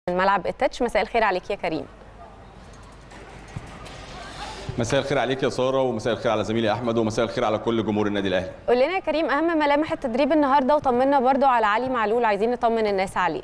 ملعب التتش مساء الخير عليك يا كريم مساء الخير عليك يا ساره ومساء الخير على زميلي احمد ومساء الخير على كل جمهور النادي الاهلي قول لنا يا كريم اهم ملامح التدريب النهارده وطمنا برضو على علي معلول عايزين نطمن الناس عليه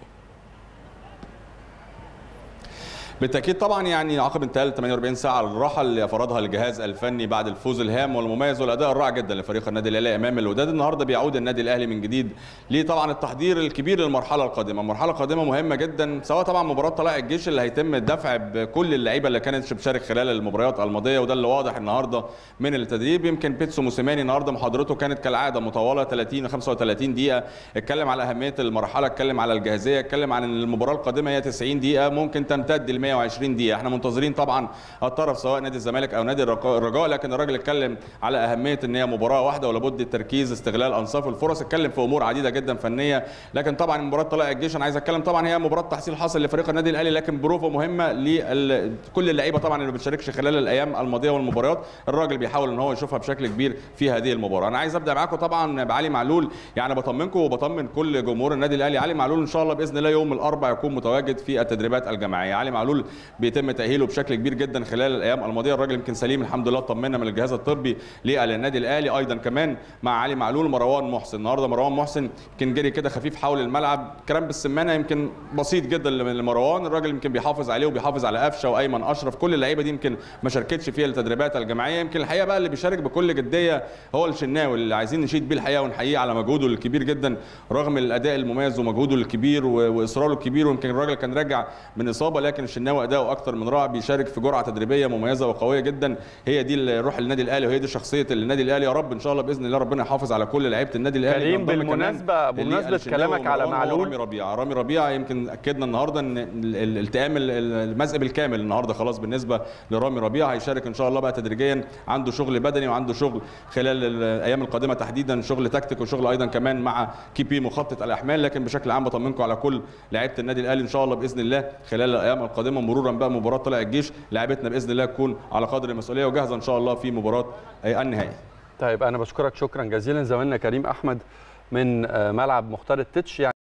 بالتاكيد طبعا يعني عقب انتهاء 48 ساعه الراحه اللي فرضها الجهاز الفني بعد الفوز الهام والمميز والاداء الرائع جدا لفريق النادي الاهلي امام الوداد النهارده بيعود النادي الاهلي من جديد لطبعا التحضير الكبير للمرحله القادمه المرحله القادمه مهمه جدا سواء طبعا مباراه طلائع الجيش اللي هيتم الدفع بكل اللعيبه اللي كانت بتشارك خلال المباريات الماضيه وده اللي واضح النهارده من التدريب يمكن بيتسو موسيماني النهارده محاضرته كانت كالعاده مطوله 30 35 دقيقه اتكلم على اهميه المرحله اتكلم على الجاهزيه اتكلم عن المباراه القادمه هي 90 دقيقه ممكن تمتد ل 120 دقيقه احنا منتظرين طبعا الطرف سواء نادي الزمالك او نادي الرجاء لكن الراجل اتكلم على اهميه ان هي مباراه واحده ولابد التركيز استغلال انصاف الفرص اتكلم في امور عديده جدا فنيه لكن طبعا مباراه طلائع الجيش انا عايز اتكلم طبعا هي مباراه تحصيل حاصل لفريق النادي الاهلي لكن بروفه مهمه لكل اللعيبه طبعا اللي ما بتشاركش خلال الايام الماضيه والمباريات الراجل بيحاول ان هو يشوفها بشكل كبير في هذه المباراه انا عايز ابدا معاكم طبعا بعلي معلول يعني بطمنكم وبطمن كل جمهور النادي الاهلي علي معلول ان شاء الله باذن الله يوم الاربعاء يكون متواجد في التدريبات الجماعيه علي معلول بيتم تاهيله بشكل كبير جدا خلال الايام الماضيه الراجل يمكن سليم الحمد لله طمنا من الجهاز الطبي للنادي الاهلي ايضا كمان مع علي معلول مروان محسن النهارده مروان محسن يمكن جري كده خفيف حول الملعب كلام بالسمانه يمكن بسيط جدا لمروان الراجل يمكن بيحافظ عليه وبيحافظ على قفشه وايمن اشرف كل اللعيبه دي يمكن ما شاركتش فيها التدريبات الجماعيه يمكن الحقيقه بقى اللي بيشارك بكل جديه هو الشناوي اللي عايزين نشيد بيه الحقيقه ونحييه على مجهوده الكبير جدا رغم الاداء المميز ومجهوده الكبير واصراره الكبير ويمكن الراجل كان راجع من اصابه لكن الشناوي اداؤه اكتر من رائع بيشارك في جرعه تدريبيه مميزه وقويه جدا هي دي روح النادي الاهلي وهي دي شخصيه النادي الاهلي يا رب ان شاء الله باذن الله ربنا يحافظ على كل لعيبه النادي الاهلي كريم بالمناسبه بمناسبه كلامك على معلول رامي ربيعه رامي ربيعه يمكن اكدنا النهارده ان الالتئام المزق بالكامل النهارده خلاص بالنسبه لرامي ربيعه هيشارك ان شاء الله بقى تدريجيا عنده شغل بدني وعنده شغل خلال الايام القادمه تحديدا شغل تكتيك وشغل ايضا كمان مع كيبي مخطط الاحمال لكن بشكل عام بطمنكم على كل لعيبه النادي الاهلي ان شاء الله باذن الله خلال الايام القادمه مرورا بقى مباراه طلائع الجيش لعيبتنا باذن الله تكون على قدر المسؤوليه وجاهزه ان شاء الله في مباراه النهائي طيب انا بشكرك شكرا جزيلا زميلنا كريم احمد من ملعب مختار التتش يعني